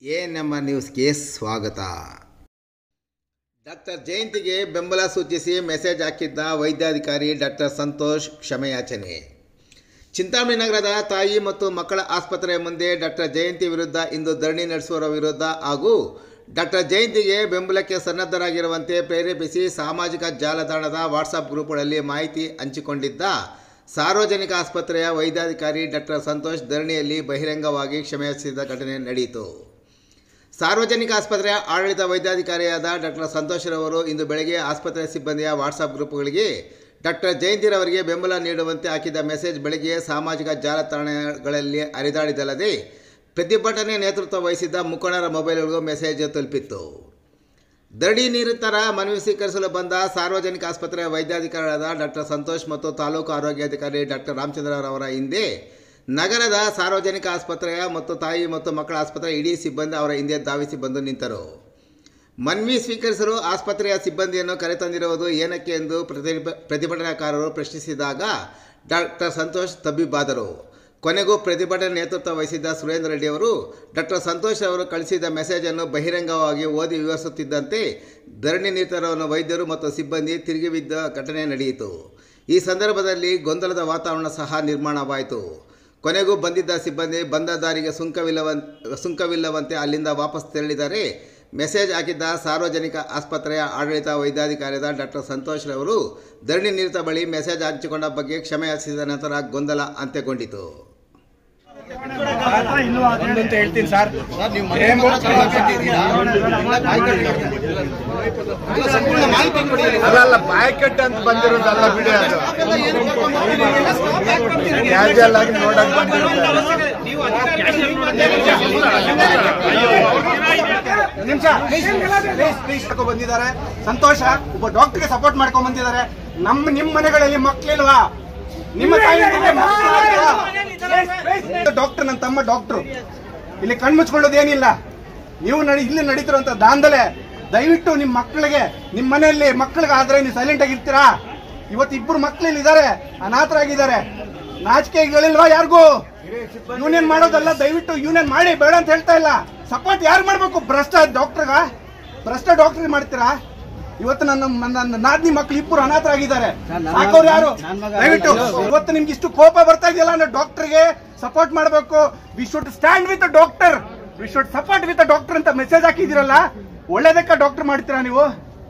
A ನಮ್ಮ ನ್ಯೂಸ್ಗೆ ಸ್ವಾಗತ ಡಾಕ್ಟರ್ ಜಯಂತಿಗೆ ಬೆಂಬಲ ಸೂಚಿಸಿ ಮೆಸೇಜ್ ಹಾಕಿದ್ದ ವೈದ್ಯಾಧಿಕಾರಿ ಡಾಕ್ಟರ್ ಸಂತೋಷ್ ಕ್ಷಮೆಯಾಚನೆ ಚಿಂತಾಮಣಿ ನಗರದ ತಾಯಿ ಮತ್ತು ಮಕ್ಕಳ ಆಸ್ಪತ್ರೆಯ ಮುಂದೆ ಡಾಕ್ಟರ್ ಜಯಂತಿ ವಿರುದ್ಧ ಇಂದು ಧರಣಿ ನಡೆಸುವವರ ವಿರುದ್ಧ ಹಾಗೂ ಡಾಕ್ಟರ್ ಜಯಂತಿಗೆ ಬೆಂಬಲಕ್ಕೆ ಸನ್ನದ್ಧರಾಗಿರುವಂತೆ ಪ್ರೇರೇಪಿಸಿ ಸಾಮಾಜಿಕ ಜಾಲತಾಣದ ವಾಟ್ಸಪ್ ಗ್ರೂಪ್ಗಳಲ್ಲಿ ಮಾಹಿತಿ ಹಂಚಿಕೊಂಡಿದ್ದ ಸಾರ್ವಜನಿಕ ಆಸ್ಪತ್ರೆಯ ವೈದ್ಯಾಧಿಕಾರಿ ಡಾಕ್ಟರ್ ಸಂತೋಷ್ ಧರಣಿಯಲ್ಲಿ ಬಹಿರಂಗವಾಗಿ ಕ್ಷಮೆಯಾಚಿಸಿದ ಘಟನೆ ನಡೆಯಿತು ಸಾರ್ವಜನಿಕ ಆಸ್ಪತ್ರೆಯ ಆಡಳಿತ ವೈದ್ಯಾಧಿಕಾರಿಯಾದ ಡಾಕ್ಟರ್ ಸಂತೋಷ್ರವರು ಇಂದು ಬೆಳಗ್ಗೆ ಆಸ್ಪತ್ರೆ ಸಿಬ್ಬಂದಿಯ ವಾಟ್ಸಪ್ ಗ್ರೂಪ್ಗಳಿಗೆ ಡಾಕ್ಟರ್ ಜಯಂತಿರವರಿಗೆ ಬೆಂಬಲ ನೀಡುವಂತೆ ಹಾಕಿದ ಮೆಸೇಜ್ ಬೆಳಗ್ಗೆ ಸಾಮಾಜಿಕ ಜಾಲತಾಣಗಳಲ್ಲಿ ಹರಿದಾಡಿದಲ್ಲದೆ ಪ್ರತಿಭಟನೆ ನೇತೃತ್ವ ವಹಿಸಿದ್ದ ಮುಖಂಡರ ಮೊಬೈಲ್ಗಳಿಗೂ ಮೆಸೇಜ್ ತಲುಪಿತ್ತು ಧರಣಿ ನಿರತರ ಮನವಿ ಸ್ವೀಕರಿಸಲು ಬಂದ ಸಾರ್ವಜನಿಕ ಆಸ್ಪತ್ರೆಯ ವೈದ್ಯಾಧಿಕಾರಿಯಾದ ಡಾಕ್ಟರ್ ಸಂತೋಷ್ ಮತ್ತು ತಾಲೂಕು ಆರೋಗ್ಯಾಧಿಕಾರಿ ಡಾಕ್ಟರ್ ರಾಮಚಂದ್ರರವರ ಹಿಂದೆ ನಗರದ ಸಾರ್ವಜನಿಕ ಆಸ್ಪತ್ರೆಯ ಮತ್ತು ತಾಯಿ ಮತ್ತು ಮಕ್ಕಳ ಆಸ್ಪತ್ರೆಯ ಇಡೀ ಸಿಬ್ಬಂದಿ ಅವರ ಹಿಂದೆ ಧಾವಿಸಿ ಬಂದು ನಿಂತರು ಮನವಿ ಸ್ವೀಕರಿಸಲು ಆಸ್ಪತ್ರೆಯ ಸಿಬ್ಬಂದಿಯನ್ನು ಕರೆತಂದಿರುವುದು ಏನಕ್ಕೆ ಎಂದು ಪ್ರತಿಭ ಪ್ರತಿಭಟನಾಕಾರರು ಪ್ರಶ್ನಿಸಿದಾಗ ಡಾಕ್ಟರ್ ಸಂತೋಷ್ ತಬ್ಬಿಬ್ಬಾದರು ಕೊನೆಗೂ ಪ್ರತಿಭಟನೆ ನೇತೃತ್ವ ವಹಿಸಿದ್ದ ಸುರೇಂದ್ರ ರೆಡ್ಡಿ ಅವರು ಡಾಕ್ಟರ್ ಸಂತೋಷ್ ಅವರು ಕಳಿಸಿದ ಮೆಸೇಜನ್ನು ಬಹಿರಂಗವಾಗಿ ಓದಿ ವಿವರಿಸುತ್ತಿದ್ದಂತೆ ಧರಣಿ ನಿರತರವನ್ನು ವೈದ್ಯರು ಮತ್ತು ಸಿಬ್ಬಂದಿ ತಿರುಗಿ ಬಿದ್ದ ಘಟನೆ ನಡೆಯಿತು ಈ ಸಂದರ್ಭದಲ್ಲಿ ಗೊಂದಲದ ವಾತಾವರಣ ಸಹ ನಿರ್ಮಾಣವಾಯಿತು ಕೊನೆಗೂ ಬಂದಿದ್ದ ಸಿಬ್ಬಂದಿ ಬಂದ ದಾರಿಗೆ ಸುಂಕವಿಲ್ಲವನ್ ಸುಂಕವಿಲ್ಲವಂತೆ ಅಲ್ಲಿಂದ ವಾಪಸ್ ತೆರಳಿದರೆ ಮೆಸೇಜ್ ಹಾಕಿದ್ದ ಸಾರ್ವಜನಿಕ ಆಸ್ಪತ್ರೆಯ ಆಡಳಿತ ವೈದ್ಯಾಧಿಕಾರಿಯಾದ ಡಾಕ್ಟರ್ ಸಂತೋಷ್ ರವರು ಧರಣಿ ನಿರತ ಬಳಿ ಮೆಸೇಜ್ ಹಂಚಿಕೊಂಡ ಬಗ್ಗೆ ಕ್ಷಮೆ ಯಾಚಿಸಿದ ನಂತರ ಗೊಂದಲ ಅಂತ್ಯಗೊಂಡಿತು ಒಂದಂತ ಹೇಳ್ತೀನಿ ಸರ್ ಏನು ಅಲ್ಲಲ್ಲ ಬಾಯ್ಕಟ್ ಅಂತ ಬಂದಿರೋದಲ್ಲ ಬಿಡಿ ಅದು ಕ್ಯಾಶುವಲ್ ಆಗಿ ನೋಡಕ್ ಬಂದಿರೋದು ನಿಮಿಷ ಬಂದಿದ್ದಾರೆ ಸಂತೋಷ ಒಬ್ಬ ಡಾಕ್ಟರ್ಗೆ ಸಪೋರ್ಟ್ ಮಾಡ್ಕೊಂಡ್ ಬಂದಿದ್ದಾರೆ ನಮ್ಮ ನಿಮ್ ಮನೆಗಳಲ್ಲಿ ಮಕ್ಳಿಲ್ವಾ ನಿಮ್ಮ ಡಾಕ್ಟರ್ ನನ್ನ ತಮ್ಮ ಡಾಕ್ಟರ್ ಇಲ್ಲಿ ಕಣ್ಮುಚ್ಕೊಳ್ಳೋದು ಏನಿಲ್ಲ ನೀವು ನಡಿ ಇಲ್ಲಿ ನಡೀತಿರುವಂತ ದಾಂಧಲೆ ದಯವಿಟ್ಟು ನಿಮ್ ಮಕ್ಕಳಿಗೆ ನಿಮ್ ಮನೆಯಲ್ಲಿ ಮಕ್ಕಳಿಗೆ ಆದ್ರೆ ನೀವು ಸೈಲೆಂಟ್ ಆಗಿರ್ತೀರಾ ಇವತ್ತು ಇಬ್ರು ಮಕ್ಳು ಇದ್ದಾರೆ ಅನಾಥರಾಗಿದ್ದಾರೆ ನಾಚಿಕೆಗಳಿಲ್ವಾ ಯಾರಿಗೂ ಯೂನಿಯನ್ ಮಾಡೋದಲ್ಲ ದಯವಿಟ್ಟು ಯೂನಿಯನ್ ಮಾಡಿ ಬೇಡ ಅಂತ ಹೇಳ್ತಾ ಇಲ್ಲ ಸಪೋರ್ಟ್ ಯಾರು ಮಾಡ್ಬೇಕು ಭ್ರಷ್ಟ ಡಾಕ್ಟರ್ಗ ಭ್ರಷ್ಟ ಡಾಕ್ಟರ್ ಮಾಡ್ತೀರಾ ಇವತ್ತು ನನ್ನ ನನ್ನ ನಾದ್ನಿ ಮಕ್ಳು ಇಬ್ಬರು ಅನಾಥರಾಗಿದ್ದಾರೆ ಸಾಕೋರು ಯಾರು ದಯವಿಟ್ಟು ಇವತ್ತು ನಿಮ್ಗೆ ಇಷ್ಟು ಕೋಪ ಬರ್ತಾ ಇದೆಯಲ್ಲ ಅಂದ್ರೆ ಡಾಕ್ಟರ್ಗೆ ಸಪೋರ್ಟ್ ಮಾಡಬೇಕು we should stand with doctor we should support with doctor ಅಂತ ಮೆಸೇಜ್ ಹಾಕಿದಿರಲ್ಲ ಒಳ್ಳೇದಕ್ಕ ಡಾಕ್ಟರ್ ಮಾಡ್ತೀರಾ ನೀವು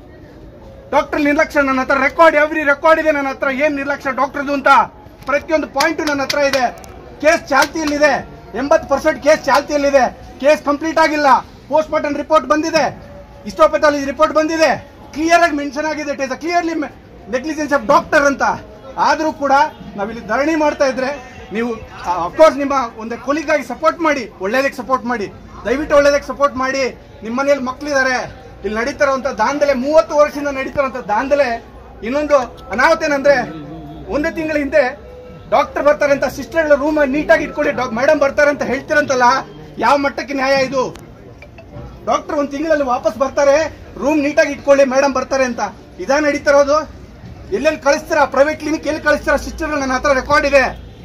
ಡಾಕ್ಟರ್ ನಿರ್ಲಕ್ಷ್ಯ ನನ್ನ ಹತ್ರ ರೆಕಾರ್ಡ್ ಎವ್ರಿ ರೆಕಾರ್ಡ್ ಇದೆ ನನ್ನ ಹತ್ರ ಏನ್ ನಿರ್ಲಕ್ಷ್ಯ ಡಾಕ್ಟರ್ದು ಅಂತ ಪ್ರತಿಯೊಂದು ಪಾಯಿಂಟ್ ನನ್ನ ಹತ್ರ ಇದೆ ಕೇಸ್ ಚಾಲ್ತಿಯಲ್ಲಿದೆ ಎಂಬತ್ತು ಪರ್ಸೆಂಟ್ ಕೇಸ್ ಚಾಲ್ತಿಯಲ್ಲಿದೆ ಕೇಸ್ ಕಂಪ್ಲೀಟ್ ಆಗಿಲ್ಲ ಪೋಸ್ಟ್ ಮಾರ್ಟಮ್ ರಿಪೋರ್ಟ್ ಬಂದಿದೆ ಇಸ್ಟೋಪೆಥಾಲಜಿ ರಿಪೋರ್ಟ್ ಬಂದಿದೆ ಕ್ಲಿಯರ್ ಆಗಿ ಮೆನ್ಷನ್ ಆಗಿದೆ it is clearly negligence of doctor ಅಂತ ಆದ್ರೂ ಕೂಡ ನಾವಿಲ್ಲಿ ಧರಣಿ ಮಾಡ್ತಾ ಇದ್ರೆ ನೀವು ಅಫ್ಕೋರ್ಸ್ ನಿಮ್ಮ ಒಂದು ಕೊಲಿಗಾಗಿ ಸಪೋರ್ಟ್ ಮಾಡಿ ಒಳ್ಳೇದಕ್ಕೆ ಸಪೋರ್ಟ್ ಮಾಡಿ ದಯವಿಟ್ಟು ಒಳ್ಳೇದಕ್ಕೆ ಸಪೋರ್ಟ್ ಮಾಡಿ ನಿಮ್ಮ ಮನೆಯಲ್ಲಿ ಮಕ್ಕಳಿದ್ದಾರೆ ಇಲ್ಲಿ ನಡೀತಾರಂತ ದಾಂಧಲೆ ಮೂವತ್ತು ವರ್ಷದಿಂದ ನಡೀತಾರಂತ ದಾಂಧಲೆ ಇನ್ನೊಂದು ಅನಾಹುತ ಏನಂದ್ರೆ ಒಂದು ತಿಂಗಳ ಹಿಂದೆ ಡಾಕ್ಟರ್ ಬರ್ತಾರೆ ಅಂತ ಸಿಸ್ಟರ್ ರೂಮ್ ನೀಟಾಗಿ ಇಟ್ಕೊಳ್ಳಿ ಮೇಡಮ್ ಬರ್ತಾರೆ ಅಂತ ಹೇಳ್ತಿರಂತಲ್ಲ ಯಾವ ಮಟ್ಟಕ್ಕೆ ನ್ಯಾಯ ಇದು ಡಾಕ್ಟರ್ ಒಂದ್ ತಿಂಗಳಲ್ಲಿ ವಾಪಸ್ ಬರ್ತಾರೆ ರೂಮ್ ನೀಟಾಗಿ ಇಟ್ಕೊಳ್ಳಿ ಮೇಡಮ್ ಬರ್ತಾರೆ ಅಂತ ಇದಾ ನಡೀತಿರೋದು ಎಲ್ಲೆಲ್ಲಿ ಕಳಿಸ್ತೀರಾ ಪ್ರೈವೇಟ್ ಕ್ಲಿನಿಕ್ ಎಲ್ಲಿ ಕಳಿಸ್ತೀರಾ ಸಿಸ್ಟರ್ ನನ್ನ ಹತ್ರ ರೆಕಾರ್ಡ್ ಇದೆ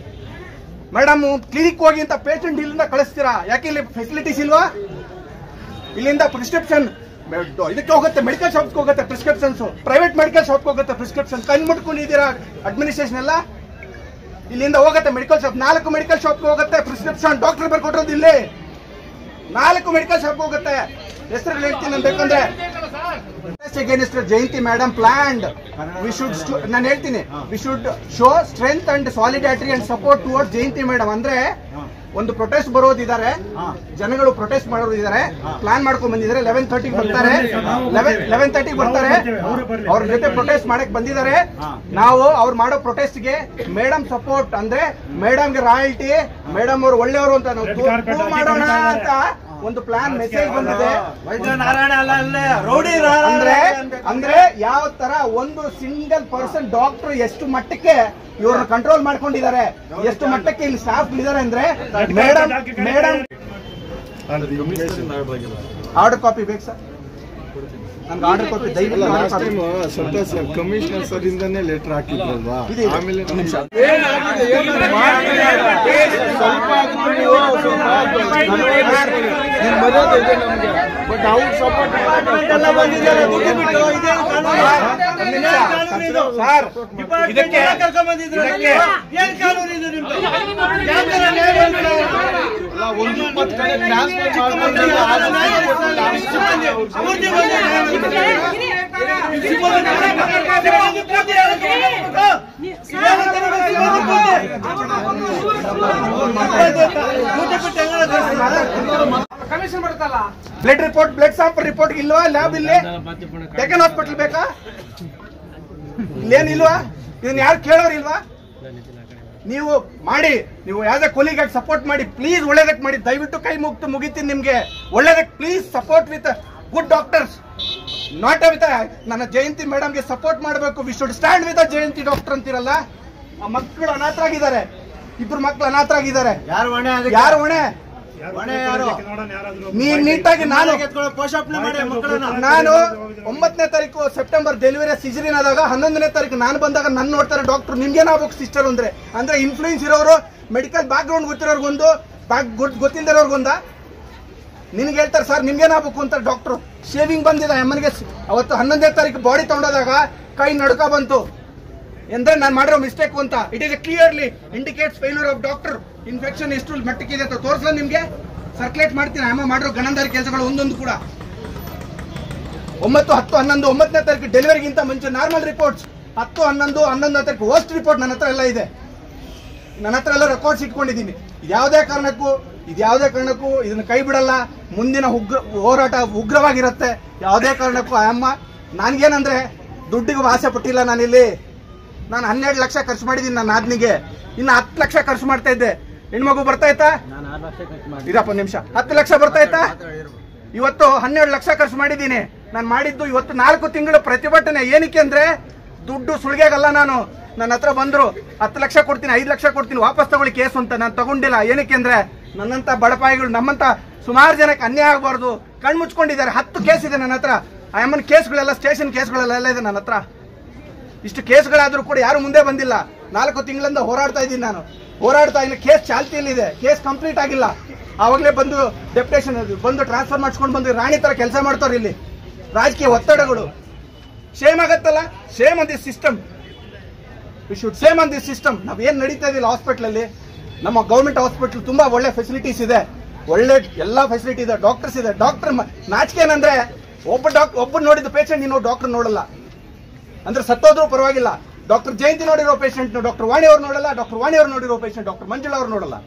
ಮೇಡಮ್ ಕ್ಲಿನಿಕ್ ಹೋಗಿ ಅಂತ ಪೇಷಂಟ್ ಇಲ್ಲಿಂದ ಕಳಿಸ್ತೀರಾ ಯಾಕೆ ಇಲ್ಲಿ ಫೆಸಿಲಿಟೀಸ್ ಇಲ್ವಾ ಇಲ್ಲಿಂದ ಪ್ರಿಸ್ಕ್ರಿಪ್ಷನ್ ಇದಕ್ಕೆ ಹೋಗುತ್ತೆ ಮೆಡಿಕಲ್ ಶಾಪ್ಗೆ ಹೋಗುತ್ತೆ ಪ್ರಿಸ್ಕ್ರಿಪ್ಷನ್ಸ್ ಪ್ರೈವೇಟ್ ಮೆಡಿಕಲ್ ಶಾಪ್ಗೆ ಹೋಗುತ್ತೆ ಪ್ರಿಸ್ಕ್ರಿಪ್ಷನ್ ಕಣ್ ಮುಟ್ಕೊಂಡಿದ್ದೀರಾ ಅಡ್ಮಿನಿಸ್ಟ್ರೇಷನ್ ಎಲ್ಲ ಇಲ್ಲಿಂದ ಹೋಗುತ್ತೆ ಮೆಡಿಕಲ್ ಶಾಪ್ ನಾಲ್ಕು ಮೆಡಿಕಲ್ ಶಾಪ್ಗೆ ಹೋಗುತ್ತೆ ಪ್ರಿಸ್ಕ್ರಿಪ್ಷನ್ ಡಾಕ್ಟರ್ ಬರ್ಕೊಟ್ಟಿರೋದು ಇಲ್ಲಿ ನಾಲ್ಕು ಮೆಡಿಕಲ್ ಶಾಪ್ ಹೋಗುತ್ತೆ ಹೆಸರು ಹೇಳ್ತೀನಿ ನಾನು ಬೇಕಂದ್ರೆ against Jayanti madam planned we should ನಾನು ಹೇಳ್ತೀನಿ we should show strength and solidarity and support toward Jayanti madam ಅಂದ್ರೆ ಒಂದು ಪ್ರೊಟೆಸ್ಟ್ ಬರೋದಿದ್ದಾರೆ ಜನಗಳು ಪ್ರೊಟೆಸ್ಟ್ ಮಾಡೋರು ಇದ್ದಾರೆ ಪ್ಲಾನ್ ಮಾಡ್ಕೊಂಡ್ ಬಂದಿದ್ದಾರೆ ಲೆವೆನ್ ತರ್ಟಿ ಬರ್ತಾರೆ ಲೆವೆನ್ ಲೆವೆನ್ ತರ್ಟಿ ಬರ್ತಾರೆ ಅವ್ರ ಜೊತೆ ಪ್ರೊಟೆಸ್ಟ್ ಮಾಡಕ್ ಬಂದಿದ್ದಾರೆ ನಾವು ಅವ್ರು ಮಾಡೋ ಪ್ರೊಟೆಸ್ಟ್ ಗೆ ಮೇಡಮ್ ಸಪೋರ್ಟ್ ಅಂದ್ರೆ ಮೇಡಮ್ ಗೆ ರಾಯಲ್ಟಿ ಮೇಡಮ್ ಅವ್ರು ಒಳ್ಳೆಯವರು ಅಂತ ನಾವು prove ಮಾಡೋಣ ಅಂತ ಒಂದು ಪ್ಲಾನ್ ಮೆಸೇಜ್ ಬಂದಿದೆ ನಾರಾಯಣ ಅಲ್ಲ ಅಲ್ಲೇ ರೌಡಿ ಅಂದ್ರೆ ಅಂದ್ರೆ ಯಾವ ತರ ಒಂದು ಸಿಂಗಲ್ ಪರ್ಸನ್ ಡಾಕ್ಟರ್ ಎಷ್ಟು ಮಟ್ಟಕ್ಕೆ ಇವ್ರನ್ನ ಕಂಟ್ರೋಲ್ ಮಾಡ್ಕೊಂಡಿದ್ದಾರೆ ಎಷ್ಟು ಮಟ್ಟಕ್ಕೆ ಇಲ್ಲಿ ಸ್ಟಾಫ್ ಇದ್ದಾರೆ ಅಂದ್ರೆ ಮೇಡಮ್ ಮೇಡಮ್ ಆರ್ಡರ್ ಕಾಪಿ ಬೇಕು ಸರ್ ನನ್ಗೆ ಆರ್ಡರ್ ಕಾಪಿ ದಯವಿಟ್ಟು order ಲಾಸ್ಟ್ copy. ಟೈಮ್ ಸ್ವಲ್ಪ ಸರ್ ಕಮಿಷನರ್ ಸರ್ ಇಂದಾನೆ ಲೆಟರ್ ಹಾಕಿದ್ರಲ್ವಾ ಇದೆ, ಇದೆ. ಆಮೇಲೆ ಒಂದು ನಿಮಿಷ. ಸ್ವಲ್ಪ ಸ್ವಲ್ಪ ನಿಮ್ ಮರ್ಯಾದೆ ಇದೆ ನಮ್ಗೆ ಬಟ್ ನಾವು ಸಪೋರ್ಟ್ ಸರ್ ಇದಕ್ಕೆ ಇದಕ್ಕೆ ಒಂದು ಇಪ್ಪತ್ತು ಕಡೆ ಟ್ರಾನ್ಸ್ಫರ್ ಮಾಡ್ಕೊಂಡು blood report blood sample report ಇಲ್ವಾ ಲ್ಯಾಬ್ ಇಲ್ಲಿ ಡೆಕನ್ ಹಾಸ್ಪಿಟಲ್ ಬೇಕಾ ಇಲ್ಲೇನ್ ಇಲ್ವಾ ಇದನ್ನ ಯಾರು ಕೇಳೋರು ಇಲ್ವಾ ನೀವು ಮಾಡಿ ನೀವು ಯಾವ್ದೇ ಕೊಲಿಗಾಗಿ ಸಪೋರ್ಟ್ ಮಾಡಿ ಪ್ಲೀಸ್ ಒಳ್ಳೇದಕ್ಕೆ ಮಾಡಿ ದಯವಿಟ್ಟು ಕೈ ಮುಗ್ತು ಮುಗಿತೀನಿ ನಿಮ್ಗೆ ಒಳ್ಳೇದಕ್ಕೆ please support with good doctors not with ನನ್ನ ಜಯಂತಿ ಮೇಡಮ್ಗೆ ಸಪೋರ್ಟ್ ಮಾಡಬೇಕು we should stand with Jayanti doctor ಅಂತಿರಲ್ಲ ಆ ಮಕ್ಕಳು ಅನಾಥರಾಗಿದ್ದಾರೆ ಇಬ್ರು ಮಕ್ಕಳು ಅನಾಥರಾಗಿದ್ದಾರೆ ಯಾರು ಹೊಣೆ ಯಾರು ಹೊಣೆ ಹೊಣೆ ಯಾರು ನೀನ್ ನೀಟಾಗಿ ನಾನು ಪೋಷಾಪನೆ ಮಾಡಿ ಮಕ್ಕಳನ್ನ ನಾನು ಒಂಬತ್ತನೇ ತಾರೀಕು ಸೆಪ್ಟೆಂಬರ್ ಡೆಲಿವರಿ ಸಿಜರಿನ್ ಆದಾಗ ಹನ್ನೊಂದನೇ ತಾರೀಕು ನಾನು ಬಂದಾಗ ನನ್ನ ನೋಡ್ತಾರೆ ಡಾಕ್ಟರ್ ನಿಮ್ಗೇನಾಗ್ಬೇಕು ಸಿಸ್ಟರ್ ಅಂದ್ರೆ ಅಂದ್ರೆ ಇನ್ಫ್ಲೂಯೆನ್ಸ್ ಇರೋರು ಮೆಡಿಕಲ್ ಬ್ಯಾಕ್ ಗ್ರೌಂಡ್ ಗೊತ್ತಿರೋರ್ಗೊಂದು ಬ್ಯಾಕ್ ಗೊತ್ತಿಲ್ದಿರೋರ್ಗೊಂದ ನಿನ್ಗೆ ಹೇಳ್ತಾರೆ ಸರ್ ನಿಮ್ಗೇನಾಗ್ಬೇಕು ಅಂತ ಡಾಕ್ಟರ್ ಶೇವಿಂಗ್ ಬಂದಿದೆ ಅಮ್ಮನಿಗೆ ಅವತ್ತು ಹನ್ನೊಂದನೇ ತಾರೀಕು ಬಾಡಿ ತಗೊಂಡೋದಾಗ ಕೈ ನಡ್ಕ ಬಂತು ಅಂದ್ರೆ ನಾನು ಮಾಡಿರೋ ಮಿಸ್ಟೇಕ್ ಅಂತ it is clearly indicates failure of doctor infection ಎಷ್ಟು ಮಟ್ಟಕ್ಕಿದೆ ಅಂತ ತೋರಿಸಲ ನಿಮ್ಗೆ ಸರ್ಕ್ಯುಲೇಟ್ ಮಾಡ್ತೀನಿ ಅಮ್ಮ ಮಾಡಿರೋ ಗಣಂದಾರಿ ಕೆಲಸಗಳು ಒಂದೊಂದು ಕೂಡ ಒಂಬತ್ತು ಹತ್ತು ಹನ್ನೊಂದು ಒಂಬತ್ತನೇ ತಾರೀಕು ಡೆಲಿವರಿಗಿಂತ ಮುಂಚೆ ನಾರ್ಮಲ್ ರಿಪೋರ್ಟ್ಸ್ ಹತ್ತು ಹನ್ನೊಂದು ಹನ್ನೊಂದನೇ ತಾರೀಕು ವರ್ಸ್ಟ್ ರಿಪೋರ್ಟ್ ನನ್ನ ಹತ್ರ ಎಲ್ಲ ಇದೆ ನನ್ನ ಹತ್ರ ಎಲ್ಲ ರೆಕಾರ್ಡ್ಸ್ ಇಟ್ಕೊಂಡಿದ್ದೀನಿ ಯಾವುದೇ ಕಾರಣಕ್ಕೂ ಇದ್ಯಾವುದೇ ಕಾರಣಕ್ಕೂ ಇದನ್ನ ಕೈ ಬಿಡಲ್ಲ ಮುಂದಿನ ಉಗ್ರ ಹೋರಾಟ ಉಗ್ರವಾಗಿರುತ್ತೆ ಯಾವುದೇ ಕಾರಣಕ್ಕೂ ಆ ಅಮ್ಮ ನನ್ಗೇನಂದ್ರೆ ದುಡ್ಡಿಗೆ ಆಸೆ ಪಟ್ಟಿಲ್ಲ ನಾನಿಲ್ಲಿ ನಾನು ಹನ್ನೆರಡು ಲಕ್ಷ ಖರ್ಚು ಮಾಡಿದ್ದೀನಿ ನನ್ನ ಆದ್ನಿಗೆ ಇನ್ನು ಹತ್ತು ಲಕ್ಷ ಖರ್ಚು ಮಾಡ್ತಾ ಇದ್ದೆ ಹೆಣ್ಮಗು ಬರ್ತಾ ಇತ್ತಾ ಇದಪ್ಪ ನಿಮಿಷ ಹತ್ತು ಲಕ್ಷ ಬರ್ತಾ ಇತ್ತಾ ಇವತ್ತು ಹನ್ನೆರಡು ಲಕ್ಷ ಖರ್ಚು ಮಾಡಿದ್ದೀನಿ ನಾನು ಮಾಡಿದ್ದು ಇವತ್ತು ನಾಲ್ಕು ತಿಂಗಳು ಪ್ರತಿಭಟನೆ ಏನಕ್ಕೆ ಅಂದ್ರೆ ದುಡ್ಡು ಸುಳ್ಗೆಗಲ್ಲ ನಾನು ನನ್ನ ಹತ್ರ ಬಂದ್ರು ಹತ್ತು ಲಕ್ಷ ಕೊಡ್ತೀನಿ ಐದು ಲಕ್ಷ ಕೊಡ್ತೀನಿ ವಾಪಸ್ ತಗೊಳ್ಳಿ ಕೇಸು ಅಂತ ನಾನು ತಗೊಂಡಿಲ್ಲ ಏನಕ್ಕೆ ಅಂದ್ರೆ ನನ್ನಂತ ಬಡಪಾಯಿಗಳು ನಮ್ಮಂತ ಸುಮಾರು ಜನಕ್ಕೆ ಅನ್ಯಾಯ ಆಗಬಾರ್ದು ಕಣ್ಣು ಮುಚ್ಕೊಂಡಿದ್ದಾರೆ ಹತ್ತು ಕೇಸ್ ಇದೆ ನನ್ನ ಹತ್ರ ಆ ಅಮ್ಮನ ಕೇಸ್ಗಳೆಲ್ಲ ಸ್ಟೇಷನ್ ಕೇಸ್ಗಳೆಲ್ಲ ಇದೆ ನನ್ನ ಹತ್ರ ಇಷ್ಟು ಕೇಸ್ಗಳಾದ್ರೂ ಕೂಡ ಯಾರು ಮುಂದೆ ಬಂದಿಲ್ಲ ನಾಲ್ಕು ತಿಂಗಳಿಂದ ಹೋರಾಡ್ತಾ ಇದ್ದೀನಿ ನಾನು ಹೋರಾಡ್ತಾ ಇಲ್ಲ ಕೇಸ್ ಚಾಲ್ತಿಯಲ್ಲಿದೆ ಕೇಸ್ ಕಂಪ್ಲೀಟ್ ಆಗಿಲ್ಲ ಆವಾಗಲೇ ಬಂದು ಡೆಪ್ಟೇಷನ್ ಬಂದು ಟ್ರಾನ್ಸ್ಫರ್ ಮಾಡಿಸ್ಕೊಂಡು ಬಂದು ರಾಣಿ ತರ ಕೆಲಸ ಮಾಡ್ತಾರೆ ಇಲ್ಲಿ ರಾಜಕೀಯ ಒತ್ತಡಗಳು ಸೇಮ್ ಆಗತ್ತಲ್ಲ same on this system we should same on this system ನಾವ್ ಏನ್ ನಡೀತಾ ಇದಿಲ್ಲ ಹಾಸ್ಪಿಟಲ್ ಅಲ್ಲಿ ನಮ್ಮ ಗೌರ್ಮೆಂಟ್ ಹಾಸ್ಪಿಟಲ್ ತುಂಬಾ ಒಳ್ಳೆ ಫೆಸಿಲಿಟೀಸ್ ಇದೆ ಒಳ್ಳೆ ಎಲ್ಲಾ ಫೆಸಿಲಿಟಿ ಇದೆ ಡಾಕ್ಟರ್ಸ್ ಇದೆ ಡಾಕ್ಟರ್ ನಾಚಿಕೆ ಏನಂದ್ರೆ ಒಬ್ಬ ಡಾಕ್ಟರ್ ಒಬ್ಬ ನೋಡಿದ ಪೇಷಂಟ್ ನೀನು ಡಾಕ್ಟರ್ ನೋಡಲ್ಲ ಅಂದ್ರೆ ಸತ್ತೋದ್ರೂ ಪರವಾಗಿಲ್ಲ ಡಾಕ್ಟರ್ ಜಯಂತಿ ನೋಡಿರೋ ಪೇಷಂಟ್ ಡಾಕ್ಟರ್ ವಾಣಿ ಅವ್ರು ನೋಡಲ್ಲ ಡಾಕ್ಟರ್ ವಾಣಿ ಅವ್ರು ನೋಡಿರೋ ಪೇಷಂಟ್ ಡಾಕ್ಟರ್ ಮಂಜುಳಾ ಅವ್ರು ನೋಡಲ್ಲ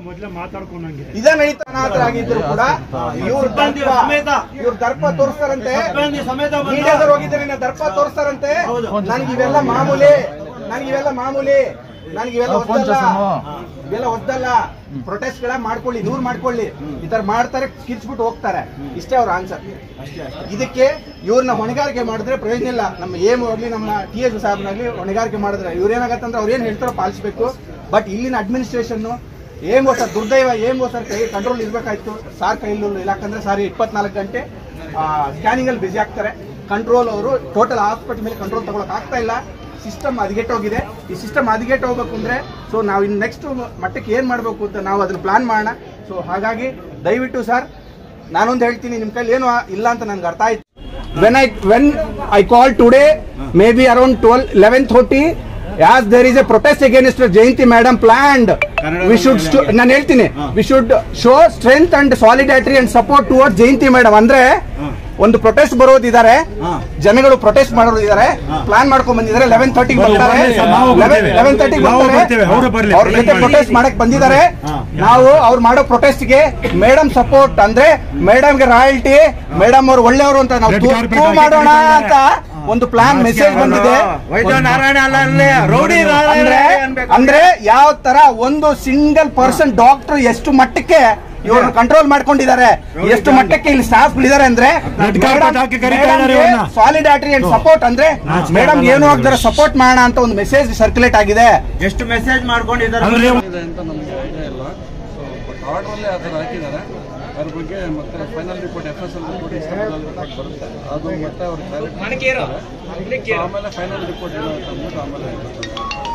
ಇದೇ ನಡೀತಾನಾಗಿದ್ರು ಕೂಡ ಇವ್ರ ಸಿಬ್ಬಂದಿ ದರ್ಪ ಸಮೇತ. ಇವ್ರ ದರ್ಪ ತೋರಿಸ್ತಾರಂತೆ ಸಿಬ್ಬಂದಿ ಸಮೇತ ಬಂದ- ಮೀಡಿಯಾದವ್ರು ಹೋಗಿದ್ದಾರೆ ಇನ್ನ ದರ್ಪ ತೋರಿಸ್ತಾರಂತೆ ಹೌದು. ನನ್ಗೆ ಇವೆಲ್ಲ ಮಾಮೂಲಿ ನನ್ಗೆ ಇವೆಲ್ಲ ಮಾಮೂಲಿ ನನ್ಗೆ ಇವೆಲ್ಲ ಫೋನ್ ಒದ್ದಲ್ಲ ಚಸ್ಮು. ಇವೆಲ್ಲ ಒದ್ದಲ್ಲ ಪ್ರೊಟೆಸ್ಟ್ ಗಳ ಮಾಡ್ಕೊಳ್ಳಿ ದೂರ ಮಾಡ್ಕೊಳ್ಳಿ ಈ ತರ ಮಾಡ್ತಾರೆ ಕಿರ್ಚ್ಬಿಟ್ಟು ಹೋಗ್ತಾರೆ ಇಷ್ಟೇ ಅವ್ರ ಆನ್ಸರ್ ಇದಕ್ಕೆ ಇವ್ರನ್ನ ಹೊಣೆಗಾರಿಕೆ ಮಾಡಿದ್ರೆ ಪ್ರಯೋಜನ ಇಲ್ಲ ನಮ್ಮ ಏಮ್ ಹೋಗ್ಲಿ ನಮ್ಮ ಟಿ ಎಸ್ ಸಾಹೇಬ್ನಾಗ್ಲಿ ಹೊಣೆಗಾರಿಕೆ ಮಾಡಿದ್ರೆ ಇವ್ರೇನಾಗತ್ತಂದ್ರೆ ಅವ್ರು ಏನ್ ಹೇಳ್ತಾರೋ ಪಾಲಿಸ್ಬೇಕು ಬಟ್ ಇಲ್ಲಿನ ಅಡ್ಮಿನಿಸ್ಟ್ರೇಷನ್ ಏಮ್ ಸರ್ ದುರ್ದೈವ ಏಮ್ ಸರ್ ಕೈ ಕಂಟ್ರೋಲ್ ಇರ್ಬೇಕಾಯ್ತು ಸಾರ್ ಕೈಲೂ ಯಾಕಂದ್ರೆ ಸಾರಿ ಇಪ್ಪತ್ನಾಲ್ಕು ಗಂಟೆ ಸ್ಕ್ಯಾನಿಂಗ್ ಅಲ್ಲಿ ಬಿಸಿ ಆಗ್ತಾರೆ ಕಂಟ್ರೋಲ್ ಅವರು ಟೋಟಲ್ ಹಾಸ್ಪಿಟಲ್ ಮೇಲೆ ಕಂಟ್ರೋಲ್ ತಗೊಳಕ್ ಆಗ್ತಾ ಇಲ್ಲ ಸಿಸ್ಟಮ್ ಹದಗೆಟ್ಟೋಗಿದೆ ಈ ಸಿಸ್ಟಮ್ ಹದಗೆಟ್ಟು ಹೋಗ್ಬೇಕು ಅಂದ್ರೆ ಸೊ ನಾವು ಇನ್ನು ನೆಕ್ಸ್ಟ್ ಮಟ್ಟಕ್ಕೆ ಏನ್ ಮಾಡ್ಬೇಕು ಅಂತ ನಾವು ಅದನ್ನ ಪ್ಲಾನ್ ಮಾಡೋಣ ಸೊ ಹಾಗಾಗಿ ದಯವಿಟ್ಟು ಸರ್ ನಾನೊಂದು ಹೇಳ್ತೀನಿ ನಿಮ್ ಕೈಲಿ ಏನು ಇಲ್ಲ ಅಂತ ನನ್ಗೆ ಅರ್ಥ ಆಯ್ತು when I when I call today maybe around twelve eleven thirty as there is a protest against Jayanti madam planned we should ನಾನು ಹೇಳ್ತೀನಿ we should show strength and solidarity and support toward Jayanti madam ಅಂದ್ರೆ ಒಂದು protest ಬರೋದಿದ್ದಾರೆ ಜನಗಳು protest ಮಾಡೋದಿದ್ದಾರೆ plan ಮಾಡ್ಕೊಂಡ್ ಬಂದಿದ್ದಾರೆ eleven thirty ಬರ್ತಾರೆ ನಾವು ಬರ್ತೇವೆ. ಲೆವೆನ್ ತರ್ಟಿ ನಾವು ಬರ್ತೇವೆ, ಅವರು ಬರ್ಲಿ. ಅವ್ರ ಜೊತೆ ಪ್ರೊಟೆಸ್ಟ್ ಮಾಡಕ್ ಬಂದಿದ್ದಾರೆ ನಾವು ಅವ್ರು ಮಾಡೋ ಪ್ರೊಟೆಸ್ಟ್ ಗೆ ಮೇಡಮ್ ಸಪೋರ್ಟ್ ಅಂದ್ರೆ ಮೇಡಮ್ ಗೆ ರಾಯಲ್ಟಿ ಮೇಡಮ್ ಅವ್ರು ಒಳ್ಳೆಯವರು ಅಂತ ನಾವು Red ಪ್ರೂವ್ carpet ಹಾಕಿ ಮಾಡೋಣ ಕರೀತಾರೆ. ಅಂತ ಒಂದು ಪ್ಲಾನ್ ಮೆಸೇಜ್ ಬಂದಿದೆ ವೈದ್ಯ ನಾರಾಯಣ ಅಲ್ಲ ಅಲ್ಲೇ ರೌಡಿ ನಾರಾಯಣ ಅಂದ್ರೆ ಅನ್ಬೇಕು. ಅಂದ್ರೆ ಯಾವ ತರ ಒಂದು ಸಿಂಗಲ್ ಪರ್ಸನ್ ಡಾಕ್ಟರ್ ಎಷ್ಟು ಮಟ್ಟಕ್ಕೆ ಇವ್ರನ್ನ ಕಂಟ್ರೋಲ್ ಮಾಡ್ಕೊಂಡಿದ್ದಾರೆ ಎಷ್ಟು ಮಟ್ಟಕ್ಕೆ ಇಲ್ಲಿ ಸ್ಟಾಫ್ ಇದ್ದಾರೆ ಅಂದ್ರೆ Red carpet ಹಾಕಿ ಕರೀತಾ ಇದ್ದಾರೆ ಇವ್ರನ್ನ. ಸಾಲಿಡಾಟ್ರಿ ಅಂಡ್ ಸಪೋರ್ಟ್ ಅಂದ್ರೆ ನಾಚಿಕೆ ಮೇಡಮ್ ಆಗಲ್ಲ. ಏನು ಆಗ್ದಾರೆ ಸಪೋರ್ಟ್ ಮಾಡೋಣ ಅಂತ ಒಂದು ಮೆಸೇಜ್ ಸರ್ಕ್ಯುಲೇಟ್ ಆಗಿದೆ ಎಷ್ಟು ಮೆಸೇಜ್ ಮಾಡ್ಕೊಂಡಿದ್ದಾರೆ ಇದೆ ಅಂತ ನಮಗೆ ಐಡಿಯಾ ಇಲ್ಲ ಸೊ ಬಟ್ ಆರ್ಡ್ರಲ್ಲೇ ಆ ಥರ ಹಾಕಿದ್ದಾರೆ ಅದ್ರ ಬಗ್ಗೆ ಮತ್ತೆ final report F S L report install report ಬರುತ್ತೆ ಅದು ಮತ್ತೆ ಅವ್ರು ಕ್ಲಾರಿಟಿ ಆಮೇಲೆ ಫೈನಲ್ ರಿಪೋರ್ಟ್ ಏನು ಅಂತ ಅಂದ್ಬಿಟ್ಟು ಆಮೇಲೆ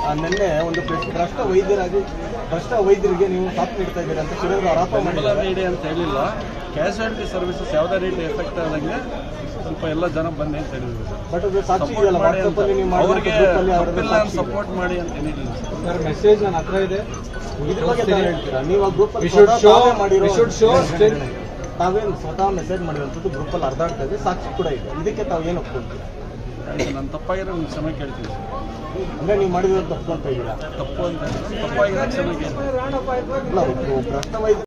ಆ, ನಿನ್ನೆ ಒಂದು ಭ್ರಷ್ಟ ಭ್ರಷ್ಟ ವೈದ್ಯರಾಗಿ ಭ್ರಷ್ಟ ವೈದ್ಯರಿಗೆ ನೀವು ಸಾಥ್ ನೀಡ್ತಾ ಇದ್ದೀರಿ ಅಂತ ಶಿವರಾಜ್ ಆರೋಪ ಬೆಂಬಲ ಮಾಡಿದ್ದಾರೆ ನೀಡಿ ಅಂತ ಹೇಳಿಲ್ಲ ಕ್ಯಾಶುಯಾಲಿಟಿ ಸರ್ವಿಸಸ್ ಯಾವುದೇ ರೀತಿ ಎಫೆಕ್ಟ್ ಆದಂಗೆ ಸ್ವಲ್ಪ ಎಲ್ಲ ಜನ ಬನ್ನಿ ಅಂತ ಹೇಳಿದ್ರು ಸರ್ ಬಟ್ ಅದು ಸಾಕ್ಷಿ ಸಪೋರ್ಟ್ ಇದೆಯಲ್ಲ ಮಾಡಿ ವಾಟ್ಸಪ್ ಅಂತ ಅಲ್ಲಿ ನೀವು ಮಾಡಿರೋ ಅವ್ರಿಗೆ group ಅಲ್ಲಿ ಅವ್ರದ್ದು ತಪ್ಪಿಲ್ಲ ಸಾಕ್ಷಿ ಇದೆ. ಸಪೋರ್ಟ್ ಮಾಡಿ ಅಂತ ಏನಿಲ್ಲ ಸರ್ ಸರ್ ಮೆಸೇಜ್ ನನ್ನ ಹತ್ರ ಇದೆ ಇದ್ರ ಬಗ್ಗೆ ತಾವು ಹೇಳ್ತೀರಾ ನೀವು ಆ ಗ್ರೂಪ್ ಅಲ್ಲಿ We should ಸ್ವತಃ show- ತಾವೇ ಮಾಡಿರೋ we should show strength. ತಾವೇನು ಸ್ವತಃ ಮೆಸೇಜ್ ಮಾಡಿರುವಂಥದ್ದು ಗ್ರೂಪ್ ಅಲ್ಲಿ ಅರ್ಧಾಡ್ತಾ ಇದೆ ಸಾಕ್ಷಿ ಕೂಡ ಇದೆ ಇದಕ್ಕೆ ತಾವು ಏನು ಒಪ್ಕೊಳ್ತೀರಾ ಆಯ್ತು ನಾನು ತಪ್ಪಾಗಿರೋ ನಿಮ್ಗೆ ಕ್ಷಮೆ ಕೇಳ್ತೀನಿ ಸರ್ ಅಂದ್ರೆ ನೀವು ಮಾಡಿರೋದು ತಪ್ಪು ಅಂತ ಇದ್ದೀರಾ ತಪ್ಪು ಅಂತ ಹೇಳಿದ್ರೆ ತಪ್ಪಾಗಿರೋ ಕ್ಷಮೆ ಕೇಳ್ತೀನಿ ಇಲ್ಲ ಒಬ್ರು ಭ್ರಷ್ಟ ವೈದ್ಯ